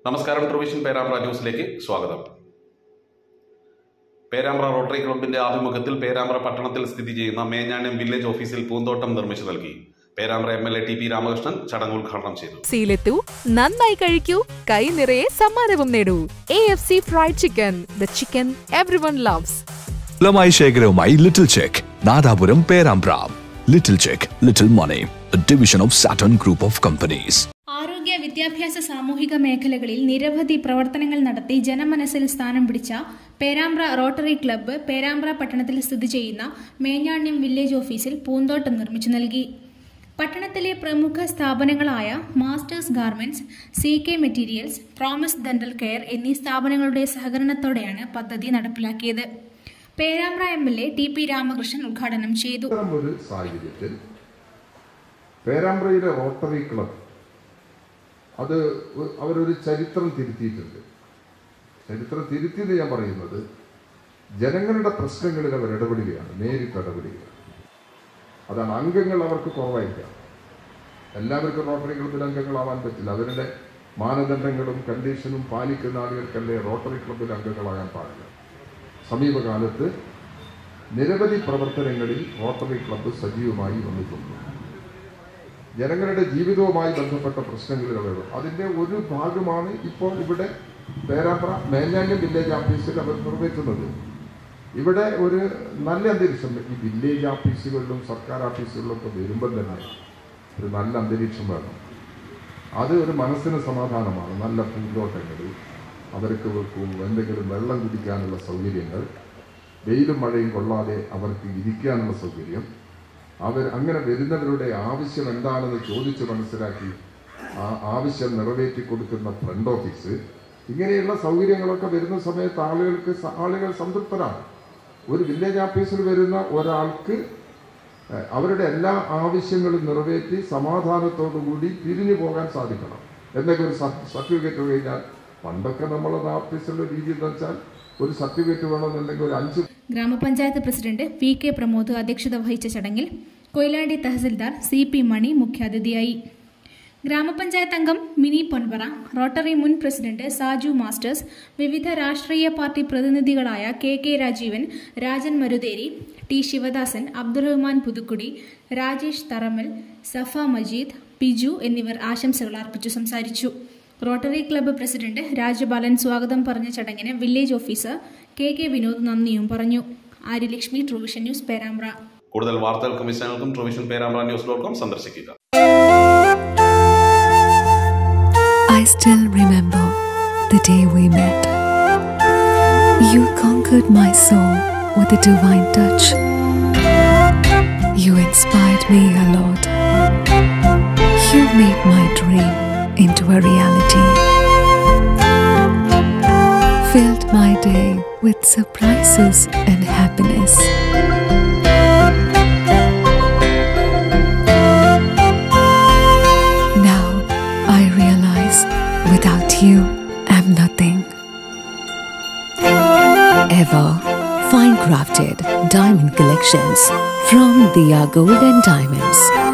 നമസ്കാരം പ്രൊവിഷൻ പേരാമ്പ്ര ന്യൂസിലേക്ക് സ്വാഗതം പേരാമ്പ്ര റോട്ടറി ക്ലബിന്റെ ആഭിമുഖ്യത്തിൽ പേരാമ്പ്ര പട്ടണത്തിൽ സ്ഥിതി ചെയ്യുന്ന മേഞ്ഞാനം വില്ലേജ് ഓഫീസിൽ പൂന്തോട്ടം നിർമ്മിച്ചു നൽകി Perambra M L A T P Ramakrishnan ചടങ്ങ് ഉദ്ഘാടനം ചെയ്തു സീലെത്തൂ നന്നായി കഴിക്കൂ കൈ നിറയെ സമ്മാനവും നേടൂ A F C fried chicken the chicken everyone loves ഫലമായി ശേഖരവുമായി Little Check Nadapuram Perambra Little Check Little Money division of Saturn group of companies ആരോഗ്യ വിദ്യാഭ്യാസ സാമൂഹിക മേഖലകളിൽ നിരവധി പ്രവർത്തനങ്ങൾ നടത്തി ജനമനസ്സിൽ സ്ഥാനം പിടിച്ച പേരാമ്പ്ര റോട്ടറി ക്ലബ്ബ് പേരാമ്പ്ര പട്ടണത്തിൽ സ്ഥിതി ചെയ്യുന്ന മേഞ്ഞാണ്യം വില്ലേജ് ഓഫീസിൽ പൂന്തോട്ടം നിർമ്മിച്ചു നൽകി പട്ടണത്തിലെ പ്രമുഖ സ്ഥാപനങ്ങളായ Masters Garments C K Materials Promise Dental Care എന്നീ സ്ഥാപനങ്ങളുടെ സഹകരണത്തോടെയാണ് പദ്ധതി നടപ്പിലാക്കിയത് Perambra M L A T P Ramakrishnan ഉദ്ഘാടനം ചെയ്തു ഇത്തരം ഒരു സാഹചര്യത്തിൽ പേരാമ്പ്രയിലെ റോട്ടറി ക്ലബ് അത് ഒ- അവരൊരു ചരിത്രം തിരുത്തിയിട്ടുണ്ട് ചരിത്രം തിരുത്തിയെന്ന് ഞാൻ പറയുന്നത് ജനങ്ങളുടെ പ്രശ്നങ്ങളിൽ അവർ ഇടപെടുകയാണ് നേരിട്ട് ഇടപെടുകയാണ് അതാണ് അംഗങ്ങൾ അവർക്ക് കുറവായിരിക്കാം എല്ലാവർക്കും റോട്ടറി ക്ലബിൽ അംഗങ്ങളാവാൻ പറ്റില്ല അവരുടെ മാനദണ്ഡങ്ങളും കണ്ടീഷനും പാലിക്കുന്ന ആളുകൾക്കല്ലേ റോട്ടറി ക്ലബിൽ അംഗങ്ങളാകാൻ പാടില്ല സമീപകാലത്ത് നിരവധി പ്രവർത്തനങ്ങളിൽ റോട്ടറി ക്ലബ്ബ് സജീവമായി വന്നിട്ടുണ്ട് ജനങ്ങളുടെ ജീവിതവുമായി ബന്ധപ്പെട്ട പ്രശ്നങ്ങളിൽ അവർ അതിൻ്റെ ഒരു ഭാഗമാണ് ഇപ്പോൾ ഇവിടെ പേരാമ്പ്ര മേഞ്ഞാങ്കം വില്ലേജ് ഓഫീസിൽ അവർ നിറവേറ്റുന്നത് ഇവിടെ ഒരു നല്ല അന്തരീക്ഷം ഈ വില്ലേജ് ഓഫീസുകളിലും സർക്കാർ ഓഫീസുകളിലും ഒക്കെ വരുമ്പോൾ തന്നെ ഒരു നല്ല അന്തരീക്ഷം വേണം അത് ഒരു മനസ്സിന് സമാധാനമാണ് നല്ല പൂന്തോട്ടങ്ങൾ അവർക്ക് വെക്കും എന്തെങ്കിലും വെള്ളം കുടിക്കാനുള്ള സൗകര്യങ്ങൾ വെയിലും മഴയും കൊള്ളാതെ അവർക്ക് ഇരിക്കാനുള്ള സൗകര്യം അവർ അങ്ങനെ വരുന്നവരുടെ ആവശ്യം എന്താണെന്ന് ചോദിച്ച് മനസ്സിലാക്കി ആ ആവശ്യം നിറവേറ്റി കൊടുക്കുന്ന ഫ്രണ്ട് ഓഫീസ് ഇങ്ങനെയുള്ള സൗകര്യങ്ങളൊക്കെ വരുന്ന സമയത്ത് ആളുകൾക്ക് സ- ആളുകൾ സംതൃപ്തരാണ് ഒരു വില്ലേജ് ഓഫീസിൽ വരുന്ന ഒരാൾക്ക് ഏഹ്, അവരുടെ എല്ലാ ആവശ്യങ്ങളും നിറവേറ്റി സമാധാനത്തോടു കൂടി പിരിഞ്ഞു പോകാൻ സാധിക്കണം എന്നൊക്കെ ഒരു സർട്ടിഫിക്കറ്റ് കഴിഞ്ഞാൽ പണ്ടൊക്കെ നമ്മളത് ഓഫീസിലുള്ള രീതി എന്താ വെച്ചാൽ ഒരു സർട്ടിഫിക്കറ്റ് വേണമെന്നുണ്ടെങ്കിൽ ഒരു അഞ്ച് ഗ്രാമപഞ്ചായത്ത് പ്രസിഡന്റ് വി കെ പ്രമോദ് അധ്യക്ഷത വഹിച്ച ചടങ്ങിൽ കൊയിലാണ്ടി തഹസിൽദാർ സി പി മണി മുഖ്യാതിഥിയായി ഗ്രാമപഞ്ചായത്ത് അംഗം മിനി പൊൻപറ റോട്ടറി മുൻ പ്രസിഡന്റ് സാജു മാസ്റ്റേഴ്സ് വിവിധ രാഷ്ട്രീയ പാർട്ടി പ്രതിനിധികളായ K K Rajeevan Rajan Marutheri T Sivadasan Abdurahman Puthukkudi Rajesh Tharamal Safa Majeed Piju എന്നിവർ ആശംസകൾ അർപ്പിച്ചു സംസാരിച്ചു റോട്ടറി ക്ലബ്ബ് പ്രസിഡന്റ് രാജബാലൻ സ്വാഗതം പറഞ്ഞ ചടങ്ങിന് village officer K K Vinod നന്ദിയും പറഞ്ഞു ആര്യലക്ഷ്മി ട്രൂവിഷൻ ന്യൂസ് പേരാമ്പ്ര കൂടുതൽ വാർത്തകൾക്കും വിശദങ്ങൾക്കും provision Perambra news dot com സന്ദർശിക്കുക I still remember the day we met. You conquered my soul with a divine touch. You inspired me a lot. You made my dream into a reality. Filled my day with surprises and happiness. Now I realize without you, I'm nothing. Ever fine crafted diamond collections from Dia Gold and Diamonds.